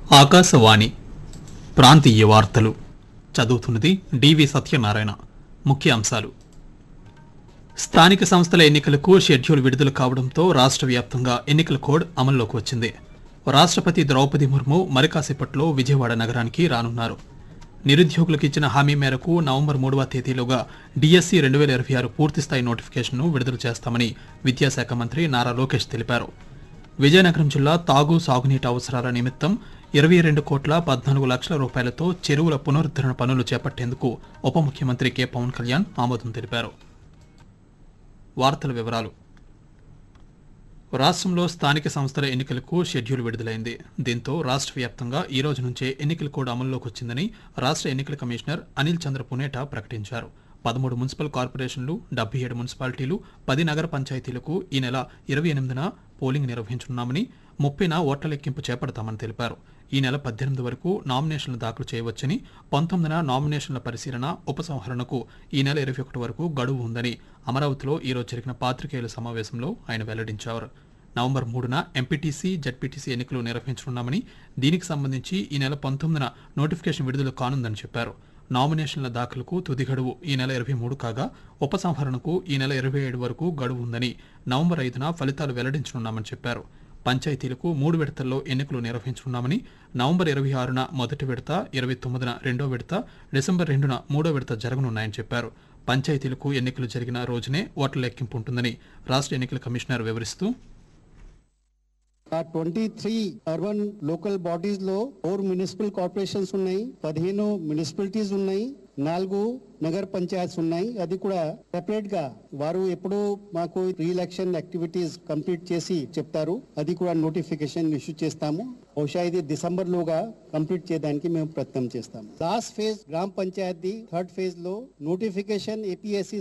ఆకాశవాణి ప్రాంతీయ వార్తలు చదువుతున్నది డివి సత్యనారాయణ ముఖ్య అంశాలు స్థానిక సంస్థల ఎన్నికలకు షెడ్యూల్ విడుదల కావడంతో రాష్ట్ర వ్యాప్తంగా ఎన్నికల కోడ్ అమల్లోకి వచ్చింది రాష్ట్రపతి ద్రౌపది ముర్ము మరికాసేపట్లో విజయవాడ నగరానికి రానున్నారు నిరుద్యోగులకు ఇచ్చిన హామీ మేరకు నవంబర్ మూడవ తేదీలోగా డిఎస్సి రెండు వేల ఇరవై ఆరు పూర్తిస్థాయి నోటిఫికేషన్ను విడుదల చేస్తామని విద్యాశాఖ మంత్రి నారా లోకేష్ తెలిపారు విజయనగరం జిల్లా తాగు సాగునీటి అవసరాల నిమిత్తం ఇరవై రెండు కోట్ల పద్నాలుగు లక్షల రూపాయలతో చెరువుల పునరుద్ధరణ పనులు చేపట్టేందుకు ఉప ముఖ్యమంత్రి కె పవన్ కళ్యాణ్ ఆమోదం తెలిపారు వార్తల వివరాలు రాష్ట్రంలో స్థానిక సంస్థల ఎన్నికలకు షెడ్యూల్ విడుదలైంది దీంతో రాష్ట్ర వ్యాప్తంగా ఈ రోజు నుంచే ఎన్నికల కోడ్ అమల్లోకి వచ్చిందని రాష్ట్ర ఎన్నికల కమిషనర్ అనిల్ చంద్ర పునేటా ప్రకటించారు పదమూడు మున్సిపల్ కార్పొరేషన్లు డెబ్బై ఏడు మున్సిపాలిటీలు పది నగర పంచాయతీలకు ఈ నెల ఇరవై ఎనిమిదిన పోలింగ్ నిర్వహించనున్నామని ముప్పైన ఓట్ల లెక్కింపు చేపడతామని తెలిపారు ఈ నెల పద్దెనిమిది వరకు నామినేషన్లు దాఖలు చేయవచ్చని పంతొమ్మిదిన నామినేషన్ల పరిశీలన ఉపసంహరణకు ఈ నెల ఇరవై ఒకటి వరకు గడువు ఉందని అమరావతిలో ఈరోజు జరిగిన పాత్రికేయుల సమావేశంలో ఆయన వెల్లడించారు నవంబర్ మూడున ఎంపీటీసీ జడ్పీటీసీ ఎన్నికలు నిర్వహించనున్నామని దీనికి సంబంధించి ఈ నెల పంతొమ్మిదిన నోటిఫికేషన్ విడుదల కానుందని చెప్పారు నామినేషన్ల దాఖలకు తుది గడువు ఈ నెల ఇరవై మూడు కాగా ఉపసంహరణకు ఈ నెల ఇరవై ఏడు వరకు గడువు ఉందని నవంబర్ ఐదున ఫలితాలు వెల్లడించనున్నామని చెప్పారు పంచాయతీలకు మూడు విడతల్లో ఎన్నికలు నిర్వహించనున్నామని నవంబర్ ఇరవై ఆరున మొదటి విడత ఇరవై తొమ్మిదిన రెండో విడత డిసెంబర్ రెండున మూడో విడత జరగనున్నాయని చెప్పారు పంచాయతీలకు ఎన్నికలు జరిగిన రోజునే ఓట్ల లెక్కింపు ఉంటుందని రాష్ట్ర ఎన్నికల కమిషనర్ వివరిస్తూ ఆ twenty three urban local bodies లో ఫోర్ మున్సిపల్ కార్పొరేషన్స్ ఉన్నాయి పదిహేను మున్సిపాలిటీస్ ఉన్నాయి నాలుగు నగర పంచాయత్స్ ఉన్నాయి అది కూడా సెపరేట్ గా వారు ఎప్పుడో మాకు రీ ఎలక్షన్ యాక్టివిటీస్ కంప్లీట్ చేసి చెప్తారు అది కూడా నోటిఫికేషన్ ఇష్యూ చేస్తాము బహుశా ఇది డిసెంబర్ లోగా కంప్లీట్ చేయడానికి మేము ప్రయత్నం చేస్తాము లాస్ట్ ఫేజ్ గ్రామ పంచాయతీ థర్డ్ ఫేజ్ లో నోటిఫికేషన్ ఏపీఎస్సి